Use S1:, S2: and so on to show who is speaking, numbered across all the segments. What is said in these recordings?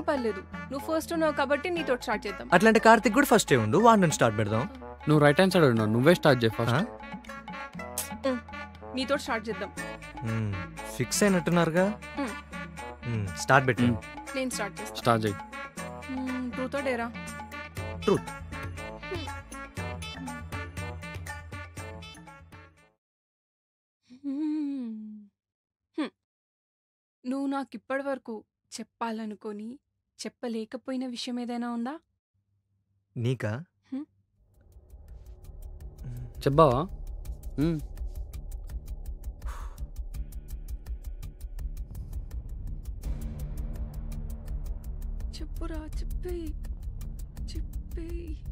S1: ఏం పర్లేదు నువ్వు ఫస్ట్ ఉన్నావు కాబట్టి నీతో స్టార్ట్ చేద్దాం
S2: అట్లాంటి కార్తిక్ కూడా ఫస్ట్ ఉండు వాడి నుంచి స్టార్ట్ పెడదాం
S3: నువ్వు రైట్ హ్యాండ్ సైడ్ ఉన్నావు నువ్వే స్టార్ట్ చేయి ఫస్ట్
S2: ఆ?
S1: నీతో స్టార్ట్ చేద్దాం
S2: ఫిక్స్ అయినట్టున్నారుగా
S1: మ్మ్.
S2: స్టార్ట్ పెట్టి
S3: మ్మ్.
S1: నేను స్టార్ట్ చేస్తా
S3: స్టార్ట్ చేయి
S1: ట్రూతో డేరా
S2: ట్రూత్
S1: నువ్వు నాకు ఇప్పటి వరకు చెప్పాలనుకొని చెప్పలేకపోయిన విషయం ఏదైనా ఉందా
S2: నీకా
S1: హ్మ్.
S3: చెప్పావా మ్మ్.
S1: చెప్పురా చెప్పి చెప్పి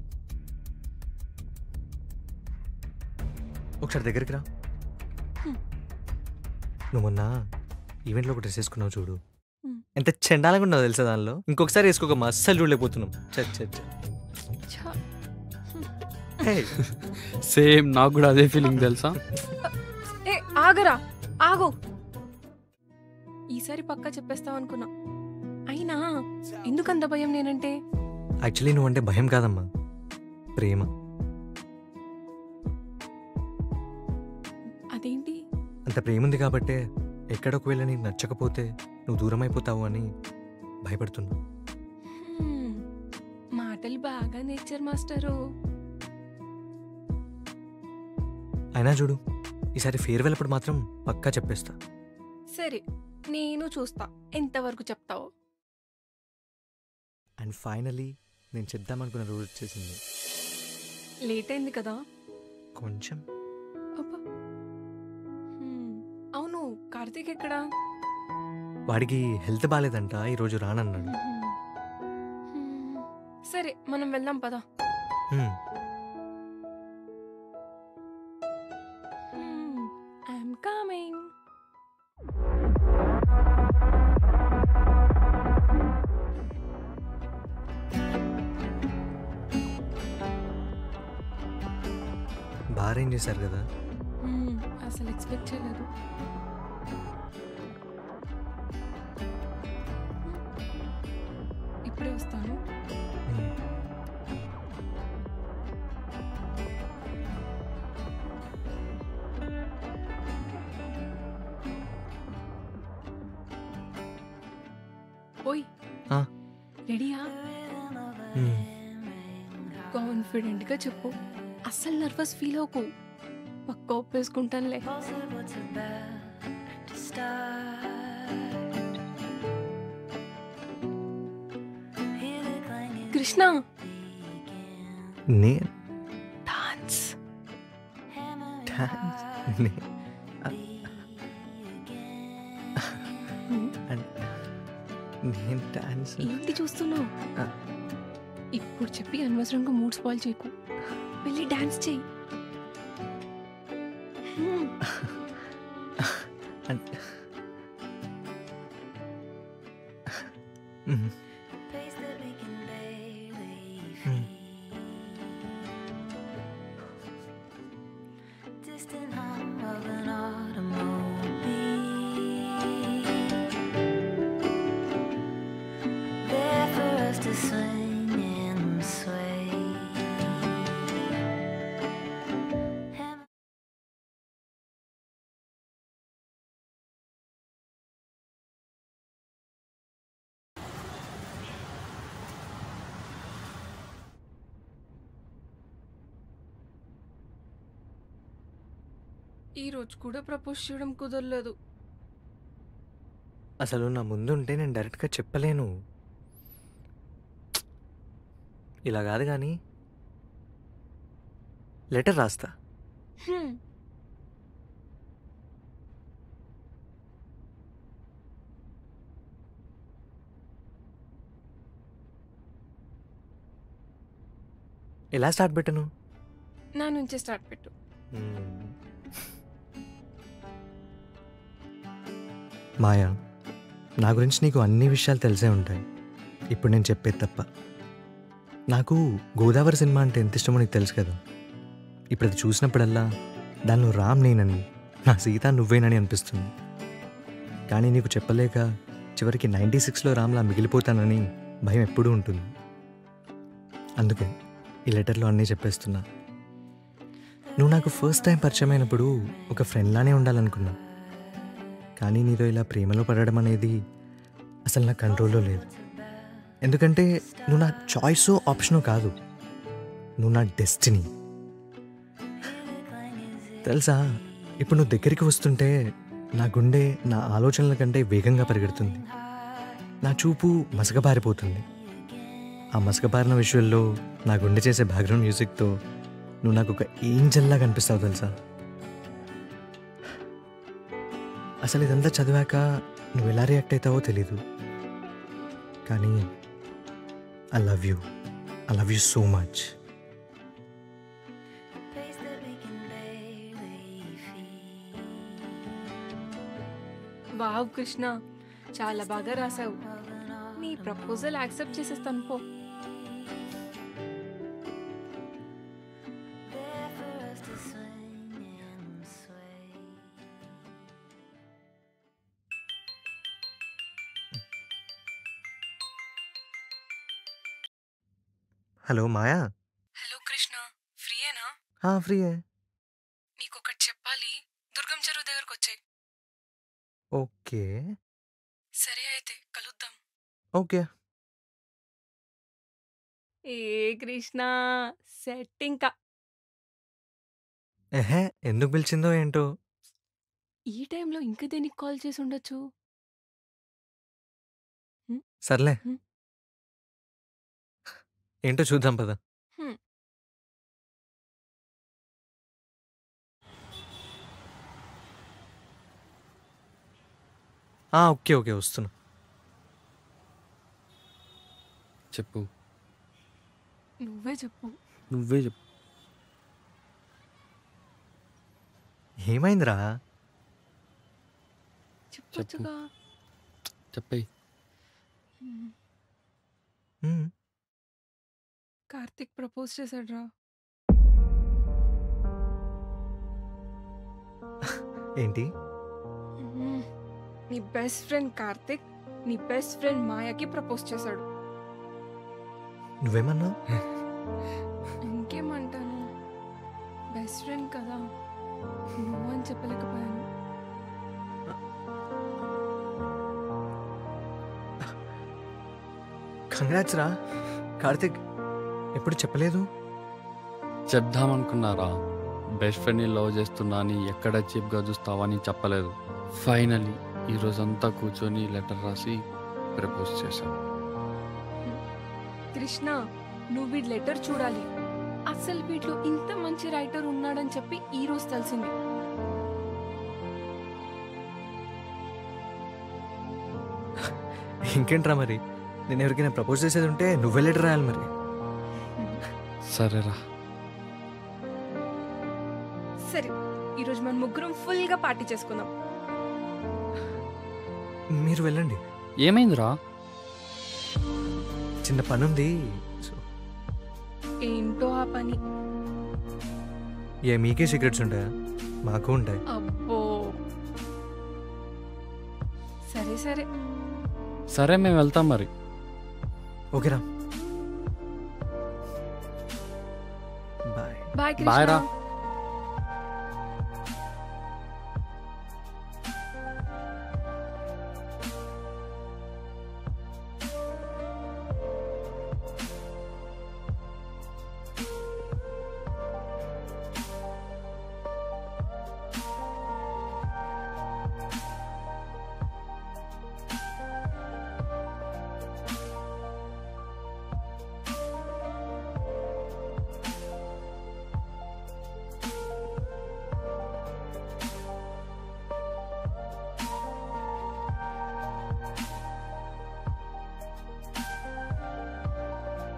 S2: ఒకసారి దగ్గరికి రా
S1: హ్మ్.
S2: నువ్వు మొన్న ఈవెంట్లో ఒక డ్రెస్ వేసుకున్నావు చూడు
S1: హ్మ్.
S2: ఎంత చెండాలంగా ఉన్నావు తెలుసా దానిలో ఇంకొకసారి వేసుకోకమ్మా అస్సలు చూడలేకపోతున్నాం చచ్చ చచ్చ
S1: ఛ,
S2: హే,
S3: సేమ్ నాకు కూడా అదే ఫీలింగ్ తెలుసా
S1: ఏ ఆగరా ఆగు ఈసారి పక్కా చెప్పేస్తావు అనుకున్నా అయినా ఎందుకంత భయం నేనంటే
S2: యాక్చువల్లీ నువ్వంటే భయం కాదమ్మా ప్రేమ
S1: అదేంటి
S2: అంత ప్రేమ ఉంది కాబట్టే ఎక్కడ ఒకవేళ నీకు నచ్చకపోతే నువ్వు దూరం అయిపోతావు అని భయపడుతున్నా
S1: హ్మ్, మాటలు బాగా నేర్చారు మాస్టరు
S2: అయినా చూడు ఈసారి ఫేర్వెల్ అప్పుడు మాత్రం పక్కా చెప్పేస్తా
S1: సరే నేను చూస్తా ఎంతవరకు చెప్తావో
S2: అండ్ ఫైనలీ నేను చెప్దామనుకున్న రోజు వచ్చేసింది
S1: లేట్ అయింది కదా
S2: కొంచెం
S1: అబ్బా హ్మ్, అవును కార్తీక్ ఎక్కడా
S2: వాడికి హెల్త్ బాగాలేదంట ఈరోజు రానన్నాడు
S1: హ్మ్, సరే మనం వెళ్దాం పదా
S2: హ్మ్,
S1: ఐఎమ్ కమింగ్
S2: బాగా అరేంజ్ చేశారు కదా
S1: అసలు ఎక్స్పెక్ట్ చేయలేదు ఇప్పుడే వస్తాను
S2: హ్మ్.
S1: ఓయ్
S2: ఆ.
S1: రెడీయా
S2: హ్మ్.
S1: కాన్ఫిడెంట్ గా చెప్పు అస్సలు నర్వస్ ఫీల్ అవ్వకు పక్క ఒప్పేసుకుంటానులే కృష్ణ
S2: నే
S1: డాన్స్
S2: డాన్స్ నే అన్- నేను డాన్స్
S1: ఏంటి చూస్తున్నావు
S2: ఆ.
S1: ఇప్పుడు చెప్పి అనవసరంగా మూడ్ స్పాయిల్ చేయకు వెళ్ళి డాన్స్ చెయ్యి హ్మ్.
S2: అన్- హ్మ్. హ్మ్.
S4: Distant hum of an automobile. There for us to swing and sway. Hem-
S1: ఈ రోజు కూడా ప్రపోజ్ చేయడం కుదరలేదు
S2: అసలు నా ముందు ఉంటే నేను డైరెక్ట్గా చెప్పలేను ఇలా కాదు కానీ లెటర్ రాస్తా
S1: హ్మ్.
S2: ఎలా స్టార్ట్ పెట్టను
S1: నా నుంచే స్టార్ట్ పెట్టు
S2: మాయా నా గురించి నీకు అన్ని విషయాలు తెలిసే ఉంటాయి ఇప్పుడు నేను చెప్పేది తప్ప నాకు గోదావరి సినిమా అంటే ఎంత ఇష్టమో నీకు తెలుసు కదా ఇప్పుడు అది చూసినప్పుడల్లా దాన్ని నువ్వు రామ్ నేనని నా సీత నువ్వేనని అనిపిస్తుంది కానీ నీకు చెప్పలేక చివరికి నైంటీ సిక్స్లో రామ్లా మిగిలిపోతానని భయం ఎప్పుడూ ఉంటుంది అందుకే ఈ లెటర్లో అన్నీ చెప్పేస్తున్నా నువ్వు నాకు ఫస్ట్ టైం పరిచయం అయినప్పుడు ఒక ఫ్రెండ్లానే ఉండాలనుకున్నా కానీ నీతో ఇలా ప్రేమలో పడడం అనేది అసలు నా కంట్రోల్లో లేదు ఎందుకంటే నువ్వు నా చాయిసో ఆప్షనో కాదు నువ్వు నా డెస్టినీ తెలుసా ఇప్పుడు నువ్వు దగ్గరికి వస్తుంటే నా గుండె నా ఆలోచనల కంటే వేగంగా పరిగెడుతుంది నా చూపు మసకబారిపోతుంది ఆ మసకబారిన విషయంలో నా గుండె చేసే బ్యాక్గ్రౌండ్ మ్యూజిక్తో నువ్వు నాకు ఒక ఏంజల్లా కనిపిస్తావు తెలుసా అసలు ఇదంతా చదివాక నువ్వు ఎలా రియాక్ట్ అవుతావో తెలీదు కానీ I love you I love you so much
S4: Place that we can barely feel.
S1: Wow Krishna చాలా బాగా రాసావు నీ ప్రపోజల్ యాక్సెప్ట్ చేసేస్తాను పో
S4: There for us to swing and sway.
S2: Hello Maya
S1: hello Krishna ఫ్రీయేనా
S2: ఫ్రీయే
S1: నీకు ఒకటి చెప్పాలి దుర్గం చెరువు దగ్గరకు వచ్చాయి
S2: ఓకే
S1: సరే అయితే కలుద్దాం
S2: ఓకే
S1: ఏ కృష్ణ సెట్ ఇంకా
S2: ఎహే ఎందుకు పిలిచిందో ఏంటో
S1: ఈ టైంలో ఇంక దేనికి కాల్ చేసి ఉండొచ్చు
S2: సర్లే
S1: హ్మ్.
S2: ఏంటో చూద్దాం పద
S1: హ్మ్.
S2: ఆ, ఓకే ఓకే వస్తున్నా
S3: చెప్పు
S1: నువ్వే చెప్పు
S3: నువ్వే చెప్పు
S2: ఏమైందిరా
S1: చెప్పొచ్చుగా
S3: చెప్పేయి
S1: హ్మ్.
S2: హ్మ్.
S1: కార్తిక్ ప్రపోజ్ చేశాడ్రా
S2: ఏంటి
S1: హ్మ్. నీ బెస్ట్ ఫ్రెండ్ కార్తిక్ నీ బెస్ట్ ఫ్రెండ్ మాయకి ప్రపోజ్ చేశాడు
S2: నువ్వేమన్నా
S1: ఇంకేమంటాను బెస్ట్ ఫ్రెండ్ కదా నువ్వు అని చెప్పలేకపోయాను
S2: కంగ్రాట్స్ రా కార్తిక్ ఎప్పుడు చెప్పలేదు
S3: చెప్దామనుకున్నారా బెస్ట్ ఫ్రెండ్ని లవ్ చేస్తున్నా అని ఎక్కడ చీప్గా చూస్తావని చెప్పలేదు ఫైనలీ ఈ రోజంతా కూర్చొని లెటర్ రాసి ప్రపోజ్ చేశాను
S1: కృష్ణ నువ్వు వీడి లెటర్ చూడాలి అసలు వీటిలో ఇంత మంచి రైటర్ ఉన్నాడని చెప్పి ఈ రోజు తెలిసింది
S2: ఇంకేంట్రా మరి నేను ఎవరికైనా ప్రపోజ్ చేసేది ఉంటే నువ్వే లెటర్ రాయాలి మరి
S3: సరేరా
S1: సరే ఈరోజు మన ముగ్గురం ఫుల్ గా పార్టీ చేసుకుందాం
S2: మీరు వెళ్ళండి
S3: ఏమైందిరా
S2: చిన్న పని ఉంది సో
S1: ఏంటో ఆ పని
S2: ఏ మీకే సీక్రెట్స్ ఉంటాయా మాకు ఉంటాయి
S1: అబ్బో సరే సరే
S3: సరే మేము వెళ్తాం మరి
S2: ఓకేరా బాయ్
S1: బాయ్
S3: Bye
S1: కృష్ణ
S3: రా.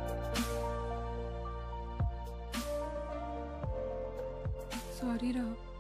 S1: సారీ రా